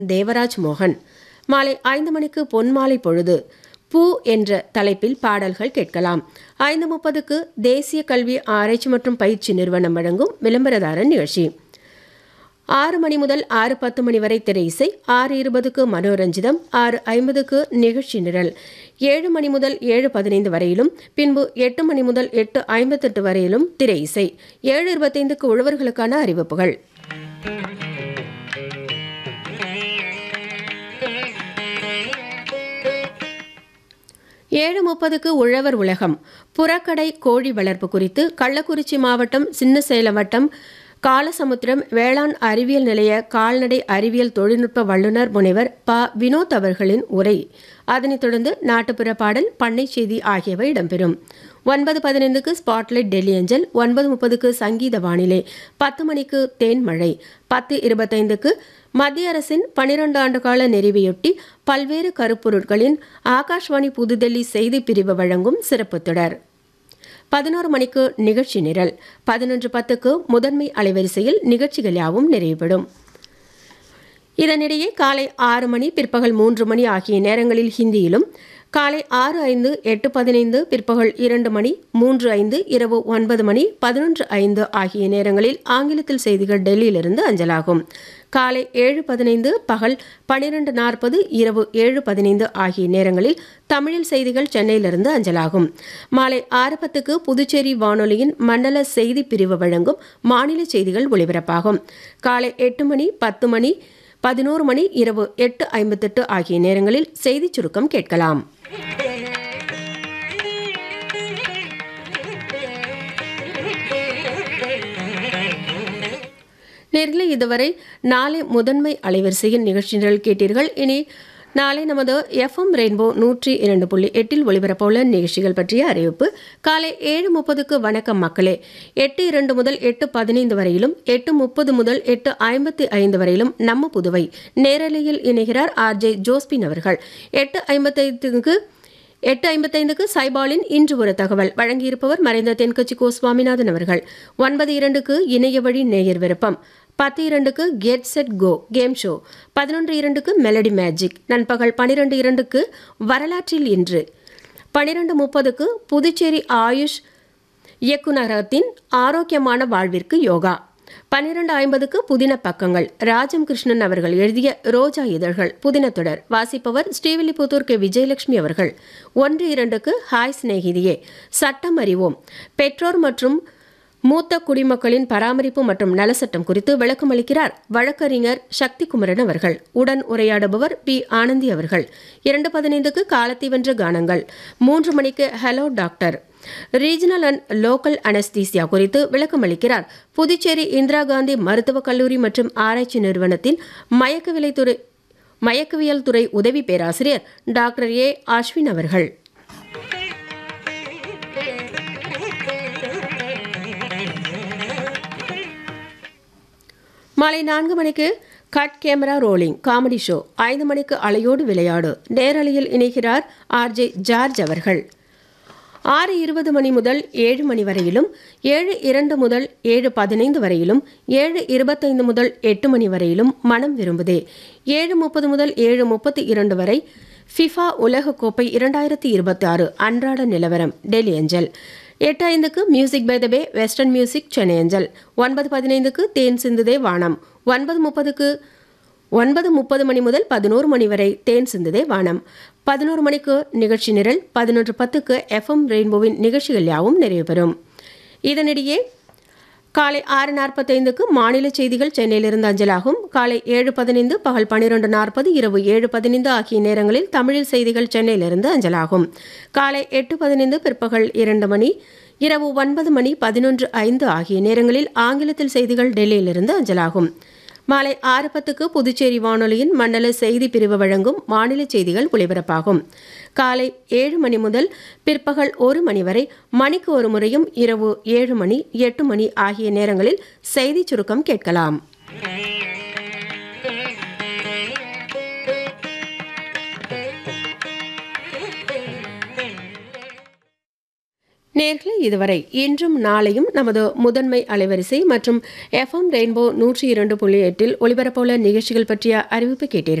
தேவராஜ் மோகன் மாலை ஐந்து மணிக்கு பொன்மாலை பொழுது பூ என்ற தலைப்பில் பாடல்கள் கேட்கலாம் ஐந்து முப்பதுக்கு தேசிய கல்வி ஆராய்ச்சி மற்றும் பயிற்சி நிறுவனம் வழங்கும் விளம்பரதாரர் நிகழ்ச்சி ஆறு மணி முதல் ஆறு பத்து மணி வரை திரை இசை ஆறு இருபதுக்கு மனோரஞ்சிதம் ஆறு ஐம்பதுக்கு நிகழ்ச்சி நிரல் ஏழு மணி முதல் ஏழு பதினைந்து வரையிலும் பின்பு எட்டு மணி முதல் எட்டு ஐம்பத்தெட்டு வரையிலும் திரை இசை ஏழு இருபத்தைந்துக்கு உழவர்களுக்கான அறிவிப்புகள் ஏழு முப்பதுக்கு உழவர் உலகம் புறக்கடை கோழி வளர்ப்பு குறித்து கள்ளக்குறிச்சி மாவட்டம் சின்னசேலம் வட்டம் காலசமுத்திரம் வேளாண் அறிவியல் நிலைய கால்நடை அறிவியல் தொழில்நுட்ப வல்லுநர் முனைவர் ப வினோத் அவர்களின் உரை அதனைத் தொடர்ந்து நாட்டுப்புற பாடல் பண்ணை செய்தி ஆகியவை இடம்பெறும் ஒன்பது பதினைந்துக்கு ஸ்பாட்லைட் டெல்லி அஞ்சல் ஒன்பது முப்பதுக்கு சங்கீத வானிலை பத்து மணிக்கு தேன் மழை பத்து இருபத்தைந்துக்கு மத்திய அரசின் பனிரெண்டு ஆண்டுகால நிறைவையொட்டி பல்வேறு கருப்பொருட்களின் ஆகாஷ்வாணி புதுடெல்லி செய்திப் பிரிவு வழங்கும் சிறப்பு தொடர் பதினோரு மணிக்கு நிகழ்ச்சி நிரல் பதினொன்று பத்துக்கு முதன்மை அலைவரிசையில் நிகழ்ச்சிகள் யாவும் நிறைவுபடும் இதனிடையே காலை ஆறு மணி பிற்பகல் மூன்று மணி ஆகிய நேரங்களில் ஹிந்தியிலும் காலை ஆறு ஐந்து எட்டு பதினைந்து பிற்பகல் இரண்டு மணி மூன்று ஐந்து இரவு ஒன்பது மணி பதினொன்று ஐந்து ஆகிய நேரங்களில் ஆங்கிலத்தில் செய்திகள் டெல்லியிலிருந்து அஞ்சலாகும் காலை ஏழு பதினைந்து பகல் பனிரெண்டு நாற்பது இரவு ஏழு பதினைந்து ஆகிய நேரங்களில் தமிழில் செய்திகள் சென்னையிலிருந்து அஞ்சலாகும் மாலை ஆறு பத்துக்கு புதுச்சேரி வானொலியின் மண்டல செய்தி பிரிவு வழங்கும் மாநில செய்திகள் ஒலிபரப்பாகும் காலை எட்டு மணி பத்து மணி பதினோரு மணி இரவு எட்டு ஐம்பத்தெட்டு ஆகிய நேரங்களில் செய்திச் சுருக்கம் கேட்கலாம் நேரில் இதுவரை நாளை முதன்மை அலைவரிசையின் நிகழ்ச்சி நிரல் கேட்டீர்கள் இனி நாளை நமது எஃப்எம் ரெயின்போ நூற்றி இரண்டு புள்ளி எட்டில் ஒளிபரப்பவுள்ள நிகழ்ச்சிகள் பற்றிய அறிவிப்பு காலை ஏழு முப்பதுக்கு வணக்கம் மக்களே எட்டு இரண்டு முதல் எட்டு பதினைந்து வரையிலும் எட்டு முப்பது முதல் எட்டு ஐம்பத்தி ஐந்து வரையிலும் நம்ம புதுவை நேரலையில் இணைகிறார் ஆர் ஜே ஜோஸ்பின் அவர்கள் எட்டு ஐம்பத்தைந்துக்கு எட்டு ஐம்பத்தைந்துக்கு சைபாலின் இன்று ஒரு தகவல் வழங்கியிருப்பவர் மறைந்த தென்கட்சி கோ சுவாமிநாதன் அவர்கள் ஒன்பது இரண்டுக்கு இணைய வழி நேயர் விருப்பம் பத்து இரண்டுக்கு get set go game show பதினொன்று இரண்டுக்கு மெலடி மேஜிக் நண்பகல் பனிரெண்டு இரண்டுக்கு வரலாற்றில் இன்று பனிரெண்டு முப்பதுக்கு புதுச்சேரி ஆயுஷ் இயக்குநரகத்தின் ஆரோக்கியமான வாழ்விற்கு யோகா பன்னிரண்டு ஐம்பதுக்கு புதின பக்கங்கள் ராஜம் கிருஷ்ணன் அவர்கள் எழுதிய ரோஜா இதழ்கள் புதின தொடர் வாசிப்பவர் ஸ்ரீவில்லிபுத்தூர் கே விஜயலட்சுமி அவர்கள் ஒன்று இரண்டுக்கு ஹாய் சிநேகிதியே சட்டம் அறிவோம் பெற்றோர் மற்றும் மூத்த குடிமக்களின் பராமரிப்பு மற்றும் நலசட்டம் குறித்து விளக்கமளிக்கிறார் வழக்கறிஞர் சக்தி குமரன் அவர்கள் உடன் உரையாடுபவர் பி ஆனந்தி அவர்கள் இரண்டு பதினைந்துக்கு காலத்தை வென்ற கானங்கள் மூன்று மணிக்கு hello doctor regional and local anaesthesia குறித்து விளக்கமளிக்கிறார் புதுச்சேரி இந்திரா காந்தி மருத்துவக் கல்லூரி மற்றும் ஆராய்ச்சி நிறுவனத்தின் மயக்கவியல் துறை மயக்கவியல் துறை உதவி பேராசிரியர் டாக்டர் ஏ அஸ்வின் அவர்கள் மாலை நான்கு மணிக்கு cut camera rolling comedy show ஐந்து மணிக்கு அலையோடு விளையாடு நேரலையில் இணைகிறார் ஆர்ஜே ஜார்ஜ் அவர்கள் ஆறு இருபது மணி முதல் ஏழு மணி வரையிலும் ஏழு இரண்டு முதல் ஏழு பதினைந்து வரையிலும் ஏழு இருபத்தைந்து முதல் எட்டு மணி வரையிலும் மனம் விரும்புதே ஏழு முப்பது முதல் ஏழு முப்பத்தி இரண்டு வரை ஃபிஃபா உலகக்கோப்பை இரண்டாயிரத்தி இருபத்தி ஆறு அன்றாட நிலவரம் டெல்லி அஞ்சல் எட்டு ஐந்துக்கு music by the bay western music Chennai அஞ்சல் ஒன்பது பதினைந்துக்கு தேன் சிந்துதே வானம் ஒன்பது முப்பதுக்கு ஒன்பது முப்பது மணி முதல் பதினோரு மணி வரை தேன் சிந்துதே வானம் பதினோரு மணிக்கு நிகழ்ச்சி நிரல் பதினொன்று பத்துக்கு எஃப்எம் ரெயின்போவின் நிகழ்ச்சிகள் யாவும் நிறைவு பெறும் இதனிடையே காலை ஆறு நாற்பத்தைந்துக்கு மாநில செய்திகள் சென்னையிலிருந்து அஞ்சலாகும் காலை ஏழு பதினைந்து பகல் பன்னிரண்டு நாற்பது இரவு ஏழு பதினைந்து ஆகிய நேரங்களில் தமிழில் செய்திகள் சென்னையிலிருந்து அஞ்சலாகும் காலை எட்டு பதினைந்து பிற்பகல் இரண்டு மணி இரவு ஒன்பது மணி பதினொன்று ஐந்து ஆகிய நேரங்களில் ஆங்கிலத்தில் செய்திகள் டெல்லியிலிருந்து அஞ்சலாகும் மாலை ஆறு பத்துக்கு புதுச்சேரி வானொலியின் மண்டல செய்தி பிரிவு வழங்கும் மாநில செய்திகள் ஒலிபரப்பாகும் காலை ஏழு மணி முதல் பிற்பகல் ஒரு மணி வரை மணிக்கு ஒரு முறையும் இரவு ஏழு மணி எட்டு மணி ஆகிய நேரங்களில் செய்தி சுருக்கம் கேட்கலாம் நேர்களே இதுவரை இன்றும் நாளையும் நமது முதன்மை அலைவரிசை மற்றும் எஃப்எம் ரெயின்போ நூற்றி இரண்டு புள்ளி எட்டில் ஒலிபரப்புள்ள நிகழ்ச்சிகள் பற்றிய அறிவிப்பு கேட்டீர்கள்